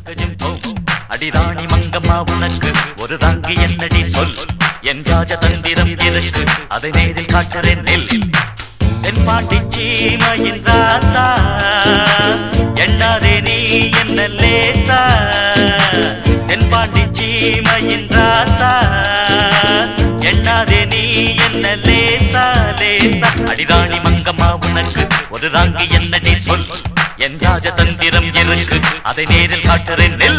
தக்கஜம் தோம் அடிராணி மங்கம்மா உனக்கு ஒரு தாங்கி என்னடி சொல் என் ராஜதந்திரம் இருக்கு அதை நேரில் காட்டுறேன் நெல் தென் பாண்டி சீமையின் ராசா எண்ணாதே நீ என்ன லேசா தென் பாண்டி சீமையின் ராசா எண்ணாதே நீ என்ன லேசா லேசா அடிராணி மங்கம்மா உனக்கு ஒரு ராங்கி என்னடி சொல் என் ராஜதந்திரம் இருக்கு அதை நேரில் காட்டுறேன் நெல்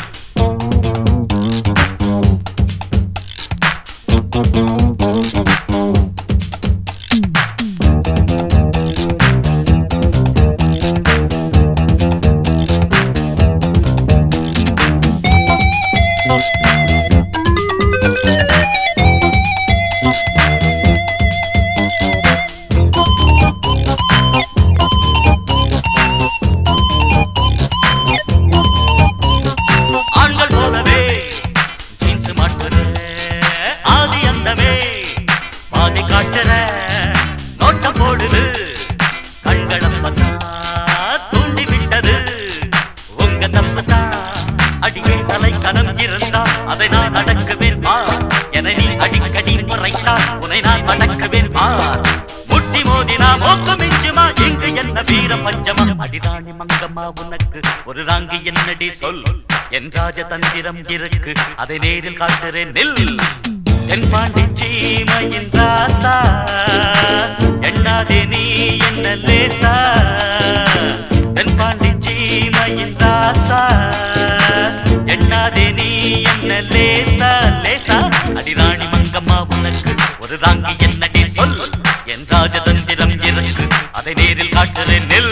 ஆண்கள் போலவே ஜீன்ஸ் மாட்டுற ஆதி அந்தமே பாதி காட்டுற நோட்டம் போடுது கண்களம் பார்த்தா தூண்டி விட்டது உங்க தப்பு தான் அடியே தலை கனம் இருந்தா அதை நான் அடக்குவேன் வா என நீ அடிக்கடி முறைத்தா உன்னை நான் அடக்குவேன் வா முட்டி மோதினா மோக்கு மிஞ்சுமா எங்கு என்ன வீர பஞ்சமா அடிதாணி மங்கம்மா உனக்கு ஒரு ராங்கி என்னடி சொல் என் ராஜதந்திரம் இருக்கு அதை நேரில் காட்டுறேன் நெல் என் பாண்டி சீமையின் ராசா எண்ணாதே நீ என்ன லேசா என் பாண்டி சீமையின் ராசா எண்ணாதே நீ என்ன லேசா லேசா அடிராணி மங்கம்மா உனக்கு ஒரு ராங்கி என்னடி சொல் என் ராஜதந்திரம் இருக்கு அதை நேரில் காட்டுறேன் நெல்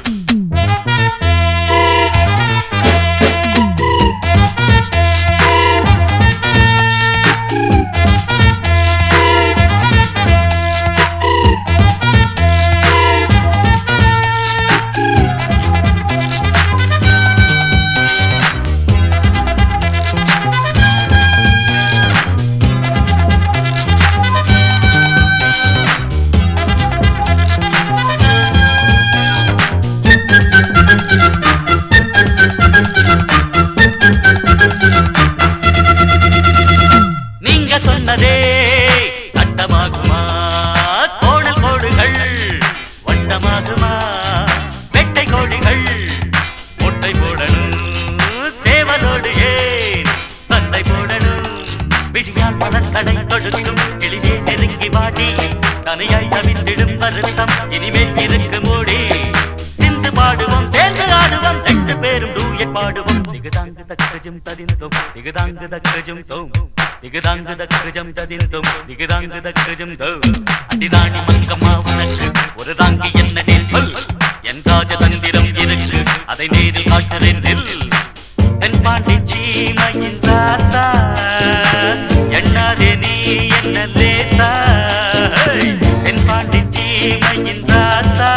நீங்க சொன்னதே சட்டமாகுமா கோணல் கோடுகள் வட்டமாகுமா வெட்டை கோழிகள் முட்டை போடணும் சேவலோடு ஏன் சண்டை போடணும் விடியால் மலர்கடை கொடுக்கும் எளியே நெருங்கி வாடி தனியாய் தவித்திடும் வருத்தம் இனிமேல் இருக்கு மூடி சிந்து பாடுவோம் சேர்ந்து ஆடுவோம் ரெண்டு பேரும் டூயட் பாடுவோம் திகுதாங்கு தக்கஜம் ததிந்தோம் திகுதாங்கு தக்கஜம் தோம் திகுதாங்கு தக்கஜம் ததிந்தோம் திகுதாங்கு தக்கஜம் தோம் அடிதாணி மங்கம்மா உனக்கு ஒரு தாங்கி என்னடே சொல் என் ராஜதந்திரம் இருக்கு அதை நேரில் காட்டுறேன் நெல் தென் பாண்டி சீமையின் ராசா எண்ணாதே நீ என்ன லேசா தென் பாண்டி சீமையின் ராசா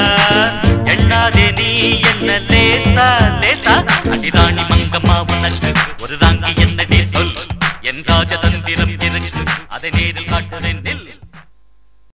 எண்ணாதே நீ என்ன லேசா லேசா அடிதாணி மங்கம்மா உனக்கு